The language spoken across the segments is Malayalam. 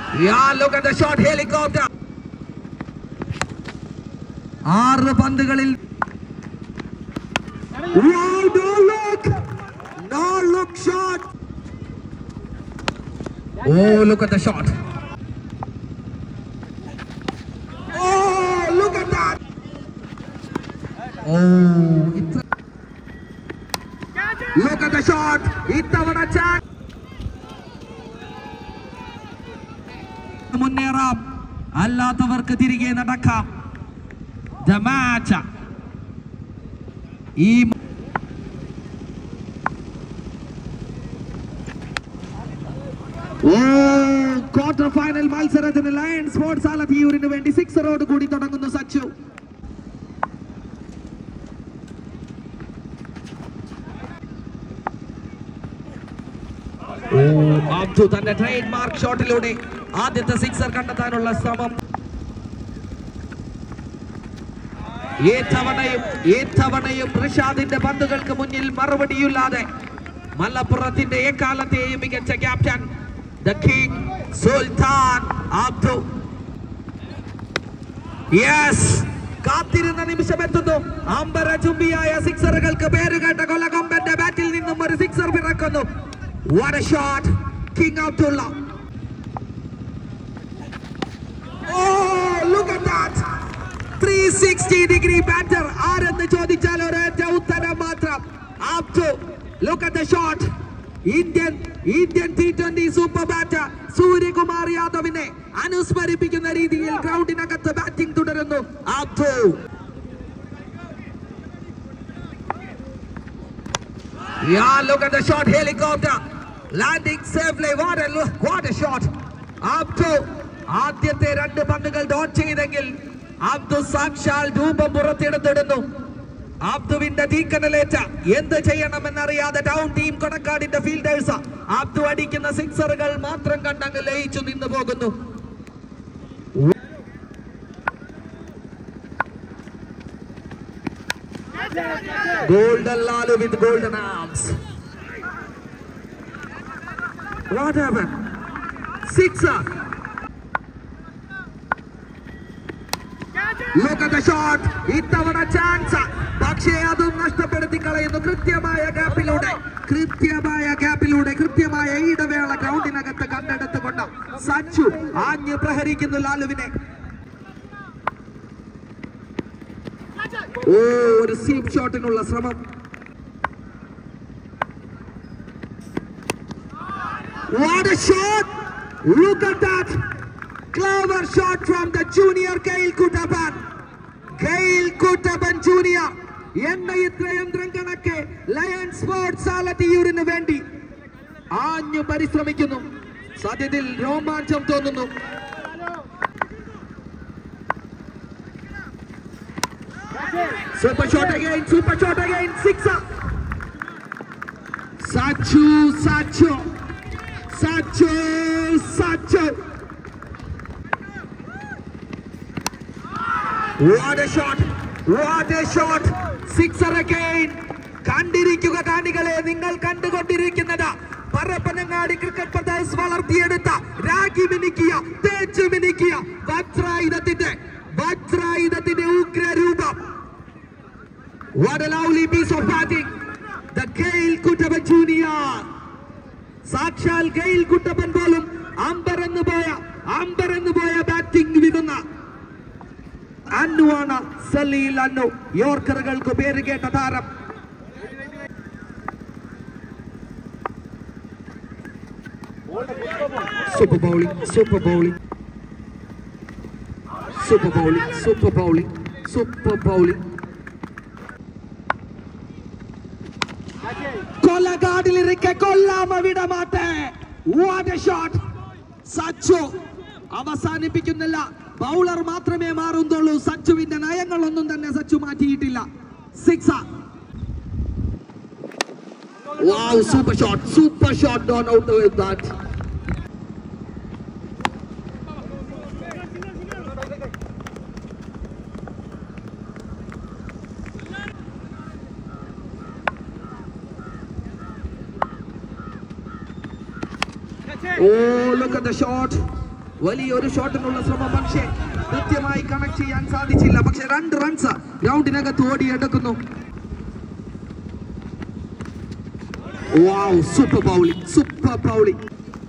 Yeah, look at the shot helicopter. ആറ് പന്തുകളിൽ Wow, no look! No look shot! Oh, look at the shot. Oh, look at that! Oh, it's a... Look at the shot! ഇത്തവണ ചാൻ മുന്നേറാം അല്ലാത്തവർക്ക് തിരികെ നടക്കാം ദമാച്ച ഈ ക്വാർട്ടർ ഫൈനൽ മത്സരത്തിന് ലയൺ സ്പോർട്സ് ആലത്തിയൂരിന് വേണ്ടി സിക്സറോട് കൂടി തുടങ്ങുന്നു സച്ചു ഓ അബ്ദു തന്റെ ട്രേഡ് മാർക്ക് ഷോട്ടിലൂടെ ആദ്യത്തെ സിക്സർ കണ്ടെത്താനുള്ള ശ്രമം ഏത്തവണയും ഏത്തവണയും റിഷാദിന്റെ പന്തുകൾക്ക് മുന്നിൽ മറുപടിയില്ലാതെ മലപ്പുറത്തിന്റെ എക്കാലത്തെയും മികച്ച ക്യാപ്റ്റൻ ദ കിങ് സുൽത്താൻ അബ്ദു യെസ് കാത്തിരുന്ന നിമിഷം എത്തുന്നു അമ്പര ചുംബിയായ സിക്സറുകൾക്ക് പേരുകേട്ട കൊലകൊമ്പന്റെ ബാറ്റിൽ നിന്നും ഒരു സിക്സർ പിറക്കുന്നു What a shot! King Abdullah. Oh, look at that! 360 degree batter. ആരെന്ന് ചോദിച്ചാൽ ഒരൊറ്റ ഉത്തരം മാത്രം Abdu look at the shot Indian Indian T twenty super batter Suryakumar യാദവിനെ അനുസ്മരിപ്പിക്കുന്ന രീതിയിൽ ഗ്രൗണ്ടിനകത്ത് ബാറ്റിംഗ് തുടരുന്നു Abdu Yeah, look at the shot helicopter. Landing safely. What a look. What a shot. Abdu ആദ്യത്തെ രണ്ട് പന്തുകൾ ഡോട്ട് ചെയ്തെങ്കിൽ അബ്ദു സാക്ഷാൽ രൂപം പുറത്തെടുത്തിടുന്നു അബ്ദുവിന്റെ തീക്കനലേറ്റ എന്ത് ചെയ്യണമെന്നറിയാതെ ടൗൺ ടീം കൊടക്കാടിന്റെ ഫീൽഡേഴ്സ് അബ്ദു അടിക്കുന്ന സിക്സറുകൾ മാത്രം കണ്ടങ്ങ് ലയിച്ചു നിന്നു പോകുന്നു Golden Lalu with golden arms. What happened? Sixer. Look at the shot. ഇത്തവണ ചാൻസ് പക്ഷേ അതും നഷ്ടപ്പെടുത്തി കളയുന്നു കൃത്യമായ ഗ്യാപ്പിലൂടെ കൃത്യമായ ഗ്യാപ്പിലൂടെ കൃത്യമായ ഇടവേള ഗ്രൗണ്ടിനകത്ത് കണ്ടെടുത്തുകൊണ്ട് സച്ചു ആഞ്ഞു പ്രഹരിക്കുന്നു ലാലുവിനെ ഓ ഒരു സീം ഷോട്ടിനുള്ള ശ്രമം What a shot! Look at that! Clever shot from the junior Gail Kutaban. Gail Kutaban Junior. എന്ന ഇത്ര യന്ത്രം കണക്കെ ലയൺ സ്പോർട്സ് ആലത്തിയൂരിന് വേണ്ടി ആഞ്ഞു പരിശ്രമിക്കുന്നു സത്യത്തിൽ രോമാഞ്ചം തോന്നുന്നു Super shot again, super shot again, sixer. Sachu, Sachu, Sachu, Sachu. What a shot! What a shot! Sixer again. കണ്ടിരിക്കുക കാണികളെ നിങ്ങൾ കണ്ടുകൊണ്ടിരിക്കുന്നത് പറപ്പനങ്ങാടി ക്രിക്കറ്റ് പ്രദേശ് വളർത്തിയെടുത്ത രാഗി മിനുക്കിയ തേച്ചു മിനുക്കിയ വജ്രായുധത്തിന്റെ വജ്രായുധത്തിന്റെ ഉഗ്രരൂപം What a lovely piece of batting. The Gail Kuttaban Junior. സാക്ഷാൽ ഗെയിൽ കുട്ടപ്പൻ പോലും അമ്പരന്ന് പോയ അമ്പരന്ന് പോയ ബാറ്റിംഗ് വിടുന്ന അന്നുവാണ് സലീൽ അന്നു യോർക്കറുകൾക്ക് പേര് കേട്ട താരം super bowling super bowling super bowling super bowling super bowling കൊലകാടിലിരിക്കെ കൊല്ലാമ വിടമാട്ടെ വാട്ട് എ ഷോട്ട് സച്ചു അവസാനിപ്പിക്കുന്നില്ല ബൗളർ മാത്രമേ മാറുന്നുള്ളൂ സച്ചുവിന്റെ നയങ്ങളൊന്നും തന്നെ സച്ചു മാറ്റിയിട്ടില്ല six Wow, super shot, super shot, don't out with that. Oh, look at the shot. വലിയൊരു ഷോട്ടിനുള്ള ശ്രമം പക്ഷേ കൃത്യമായി കണക്ട് ചെയ്യാൻ സാധിച്ചില്ല പക്ഷെ രണ്ട് റൺസ് ഗ്രൗണ്ടിനകത്ത് ഓടിയെടുക്കുന്നു wow super bowling super bowling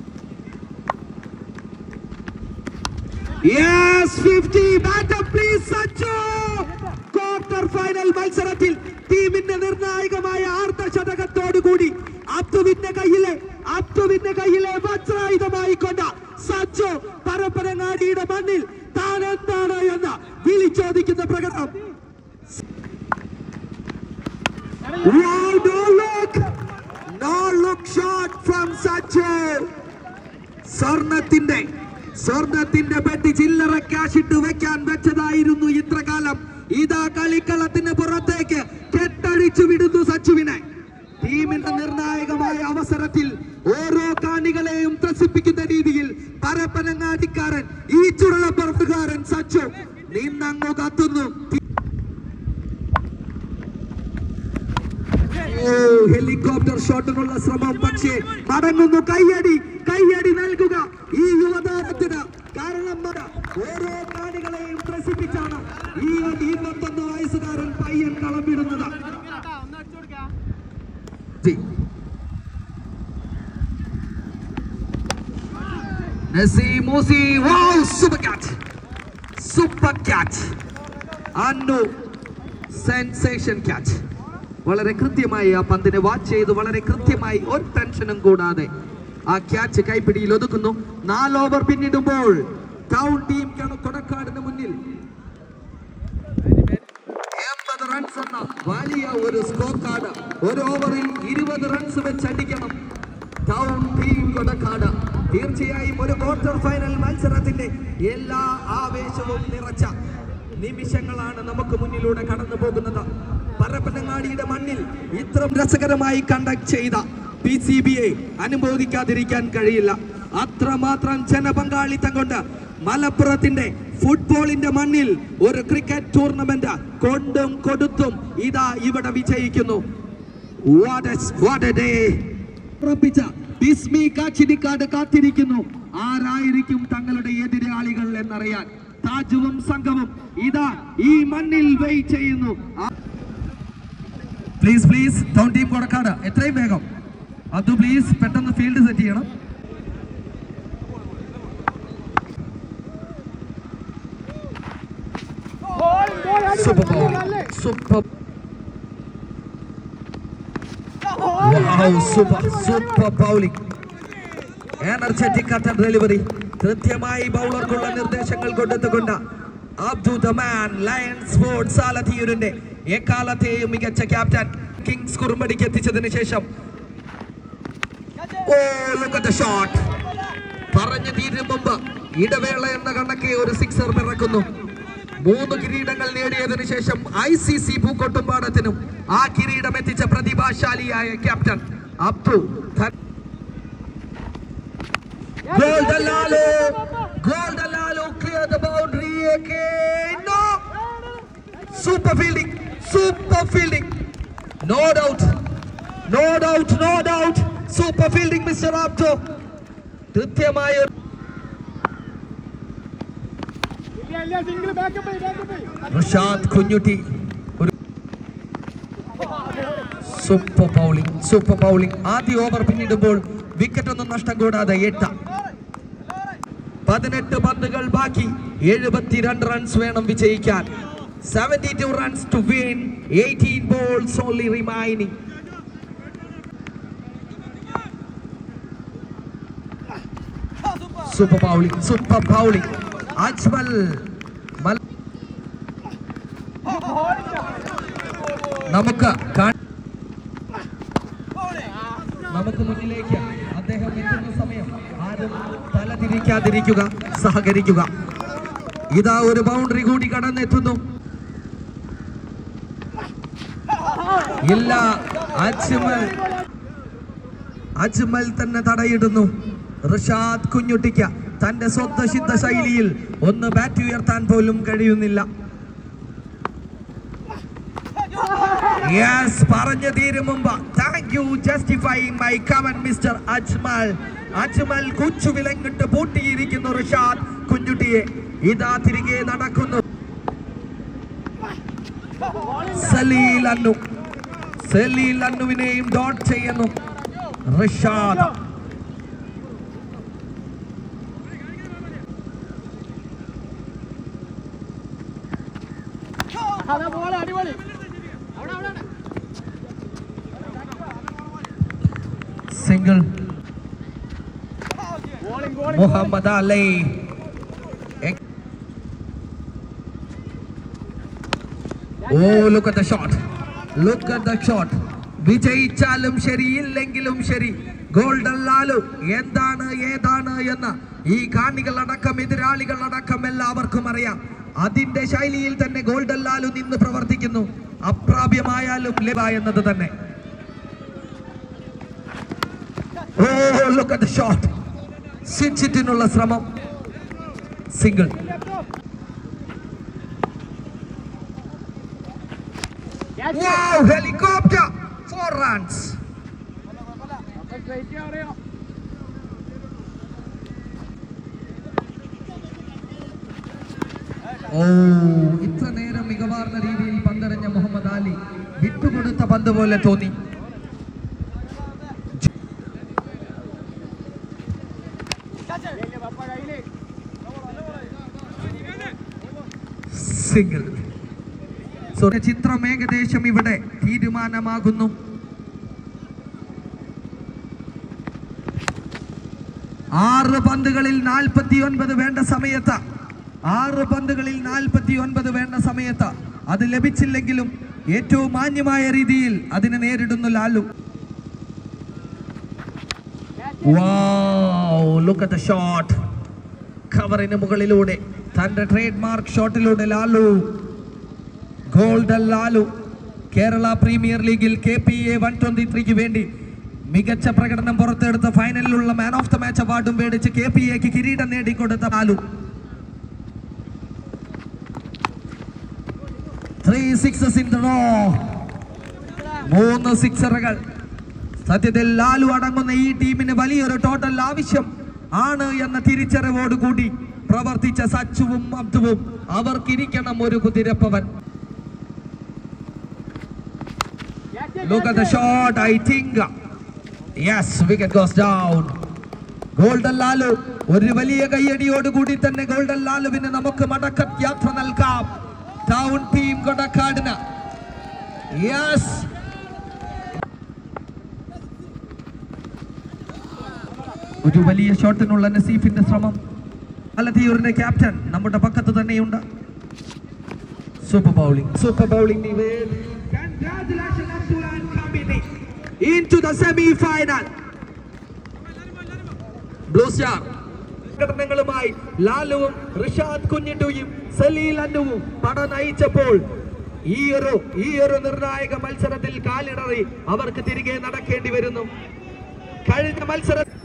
yes 50 batter please Sachu quarter final മത്സരത്തിൽ ടീമിന്റെ നിർണായകമായ അർദ്ധശതകത്തോടു കൂടി അബ്ദുവിന്റെ കയ്യിലെ അബ്ദുവിന്റെ കയ്യിലെ വജ്രായുധമായി കൊണ്ട സച്ചു പരപ്പനങ്ങാടിയുടെ മണ്ണിൽ താൻ എന്താണ് എന്ന് വിളിച്ചോദിക്കുന്ന പ്രകടനം Wow, no look! No look shot from Sachu! സ്വർണത്തിന്റെ സ്വർണത്തിന്റെ പെട്ടി ചില്ലറ ക്യാഷ് ഇട്ട് വെക്കാൻ വെച്ചതായിരുന്നു ഇത്ര കാലം ഇതാ കളിക്കളത്തിന് പുറത്തേക്ക് കെട്ടഴിച്ചു വിടുന്നു സച്ചുവിനെ ടീമിന്റെ നിർണായകമായ അവസരത്തിൽ ഓരോ കാണികളെയും ത്രസിപ്പിക്കുന്ന രീതിയിൽ പരപ്പനങ്ങാടിക്കാരൻ ഈ ചുരുളപ്പറമ്പുകാരൻ സച്ചു നിന്നങ്ങു കത്തുന്നു ഓ, ഹെലികോപ്റ്റർ ഷോട്ടിനുള്ള ശ്രമം പക്ഷേ മടങ്ങുന്നു കയ്യടി കയ്യടി നൽകുക ഈ യുവതാരത്തിന് കാരണം മത ഓരോ കാണികളെയും ത്രസിപ്പിച്ചാണ് ഈ ഇരുപത്തൊന്ന് വയസ്സുകാരൻ പയ്യൻ കളം വിടുന്നത് G. Naseem Moosi wow super catch super catch Annu sensation catch വളരെ കൃത്യമായി ആ പന്തിനെ വാച്ച് ചെയ്ത് വളരെ കൃത്യമായി ഒരു ടെൻഷനും കൂടാതെ ആ ക്യാച്ച് കൈപ്പിടിയിൽ ഒതുക്കുന്നു നാല് ഓവർ പിന്നിടുമ്പോൾ ടൗൺ ടീം കൊടക്കാടിന് മുന്നിൽ എൺപത് റൺസ് എന്ന വലിയ ഒരു സ്കോർ കാർഡ് ഒരു ഓവറിൽ ഇരുപത് റൺസ് വെച്ച് അടിക്കണം ടൗൺ ടീം കൊടക്കാട് തീർച്ചയായും ഒരു ക്വാർട്ടർ ഫൈനൽ മത്സരത്തിന്റെ എല്ലാ ആവേശവും നിറച്ച നിമിഷങ്ങളാണ് നമുക്ക് മുന്നിലൂടെ കടന്നു പോകുന്നത് പരപ്പനങ്ങാടിയുടെ മണ്ണിൽ ഇത്ര രസകരമായി കണ്ടക്ട് ചെയ്ത പി സി ബിയെ അനുമോദിക്കാതിരിക്കാൻ കഴിയില്ല അത്രമാത്രം ജനപങ്കാളിത്തം കൊണ്ട് മലപ്പുറത്തിന്റെ ഫുട്ബോളിന്റെ മണ്ണിൽ ഒരു ക്രിക്കറ്റ് ടൂർണമെന്റ് കൊണ്ടും കൊടുത്തും ഇതാ ഇവിടെ വിജയിക്കുന്നു What a, what a day. ഉറപ്പിച്ച ബിസ്മി കാച്ചിനിക്കാട് കാത്തിരിക്കുന്നു ആരായിരിക്കും തങ്ങളുടെ എതിരാളികൾ എന്നറിയാൻ താജുവും സംഘവും ഇതാ ഈ മണ്ണിൽ വെയിറ്റ് ചെയ്യുന്നു please please town team Kodakkad എത്രയും വേഗം അത് പ്ലീസ് പെട്ടെന്ന് ഫീൽഡ് സെറ്റ് ചെയ്യണം super bowling super Wow, super, super bowling. Energetic cutter delivery കൃത്യമായി ബൗളർക്കുള്ള നിർദ്ദേശങ്ങൾ കൊടുത്തുകൊണ്ട് Abdu the man lion sports ആലത്തിയൂരിന്റെ എക്കാലത്തെയും മികച്ച ക്യാപ്റ്റൻ കിങ്സ് കുറുമ്പടിക്ക് എത്തിച്ചതിന് ശേഷം ഓ ലുക്ക് അറ്റ് ഷോട്ട് പറഞ്ഞു തീരും മുമ്പ് ഇടവേള എന്ന കണക്കെ ഒരു സിക്സർ പിറക്കുന്നു മൂന്ന് കിരീടങ്ങൾ നേടിയതിനു ശേഷം ഐ സി സി പൂക്കോട്ടുംപാടത്തിനും ആ കിരീടം എത്തിച്ച പ്രതിഭാശാലിയായ ക്യാപ്റ്റൻ അബ്ദു ധൻ- Goal Dalalo! Goal Dalalo! Clear the boundary again! No! Super fielding! Super fielding! No doubt! No doubt! No doubt! Super fielding, Mr. Abdo! കൃത്യമായ ഒരു റുഷാദ് കുഞ്ഞുട്ടി ഒരു സൂപ്പർ ബൗളിംഗ് സൂപ്പർ ബൗളിംഗ് ആദ്യ ഓവർ പിന്നിടുമ്പോൾ വിക്കറ്റ് ഒന്നും നഷ്ടം കൂടാതെ എട്ട് പതിനെട്ട് പന്തുകൾ ബാക്കി എഴുപത്തിരണ്ട് റൺസ് വേണം വിജയിക്കാൻ seventy two runs to win eighteen balls only remaining super bowling super bowling Ajmal മൽ നമുക്ക് കാ- നമുക്ക് മുന്നിലേക്ക് അദ്ദേഹം എത്തുന്ന സമയം ആരും തലതിരിക്കാതിരിക്കുക സഹകരിക്കുക ഇതാ ഒരു ബൗണ്ടറി കൂടി കടന്നെത്തുന്നു ഇല്ല അജ്മൽ അജ്മൽ തന്നെ തടയിടുന്നു ഋഷാദ് കുഞ്ഞുട്ടിക്ക് തന്റെ സ്വന്തസിദ്ധ ശൈലിയിൽ ഒന്ന് ബാറ്റ് ഉയർത്താൻ പോലും കഴിയുന്നില്ല യെസ് പറഞ്ഞു തീരും മുമ്പ് thank you justifying my comment mister Ajmal Ajmal കൊച്ചു വിലങ്ങിട്ട് പൂട്ടിയിരിക്കുന്നു റിഷാദ് കുഞ്ഞുട്ടിയെ ഇതാ തിരികെ നടക്കുന്നു സലീൽ അന്നു സലീൽ അന്നുവിനെയും ഡോട്ട് ചെയ്യുന്നു റിഷാദ് അതാ പോലെ അടിപൊളി അവിടെ അവിടെ അവിടെ. Single bowling bowling Muhammad Ali oh look at the shot look at the shot വിജയിച്ചാലും ശരി ഇല്ലെങ്കിലും ശരി ഗോൾഡൻ ലാലു എന്താണ് ഏതാണ് എന്ന് ഈ കാണികൾ അടക്കം എതിരാളികൾ അടക്കം എല്ലാവർക്കും അറിയാം അതിന്റെ ശൈലിയിൽ തന്നെ ഗോൾഡൻ ലാലു നിന്ന് പ്രവർത്തിക്കുന്നു അപ്രാപ്യമായാലും ലഭ എന്നത് തന്നെ oh look at the shot സിൻസിറ്റിനുള്ള ശ്രമം single Wow, helicopter! Four runs. Straight അറിയാം ഓ ഇത്ര നേരം മികവാർന്ന രീതിയിൽ പന്തെറിഞ്ഞ മുഹമ്മദ് അലി വിട്ടുകൊടുത്ത പന്ത് പോലെ തോന്നി പപ്പ കയ്യില് സിംഗിൾ സോ ചിത്രം ഏകദേശം ഇവിടെ തീരുമാനമാകുന്നു ആറ് പന്തുകളിൽ നാൽപ്പത്തി ഒൻപത് വേണ്ട സമയത്ത് ആറ് പന്തുകളിൽ നാൽപ്പത്തി ഒൻപത് വേണ്ട സമയത്ത് അത് ലഭിച്ചില്ലെങ്കിലും ഏറ്റവും മാന്യമായ രീതിയിൽ അതിനെ നേരിടുന്നു Lalu Wow, look at the shot. കവറിന് മുകളിലൂടെ തന്റെ ട്രേഡ് മാർക്ക് ഷോട്ടിലൂടെ ലാലു ഗോൾഡൻ ലാലു കേരള പ്രീമിയർ ലീഗിൽ K P A one twenty ത്രീക്ക് വേണ്ടി മികച്ച പ്രകടനം പുറത്തെടുത്ത ഫൈനലിലുള്ള മാൻ ഓഫ് ദ മാച്ച് അവാർഡും മേടിച്ച് കെ പി എക്ക് കിരീടം നേടിക്കൊടുത്ത Lalu three sixes in row മൂന്ന് സിക്സറുകൾ സത്യത്തിൽ ലാലു അടങ്ങുന്ന ഈ ടീമിന് വലിയൊരു ടോട്ടൽ ആവശ്യം ആണ് എന്ന തിരിച്ചറിവോടുകൂടി പ്രവർത്തിച്ച സച്ചുവും അബ്ദുവും അവർക്കിരിക്കണം ഒരു കുതിരപ്പവൻ Look at the shot, I think. Yes, wicket goes down. Golden Lalu ഒരു വലിയ കയ്യടിയോടുകൂടി തന്നെ ഗോൾഡൻ ലാലുവിന് നമുക്ക് മടക്ക യാത്ര നൽകാം ടൗൺ ടീം കൊടക്കാടിന് യെസ് ഒരു വലിയ ഷോട്ടിനുള്ള നസീഫിന്റെ ശ്രമം അലത്തിയൂരിന്റെ ക്യാപ്റ്റൻ നമ്മുടെ പക്കത്ത് തന്നെയുണ്ട് super bowling super bowling Congratulations, Abdullah and company into the semi-final. Blue star പ്രകടനങ്ങളുമായി ലാലുവും റിഷാദ് കുഞ്ഞിട്ടുയും സലീൽ അന്നുവും പട നയിച്ചപ്പോൾ ഈ ഒരു ഈ ഒരു നിർണായക മത്സരത്തിൽ കാലിടറി അവർക്ക് തിരികെ നടക്കേണ്ടി വരുന്നു കഴിഞ്ഞ മത്സരം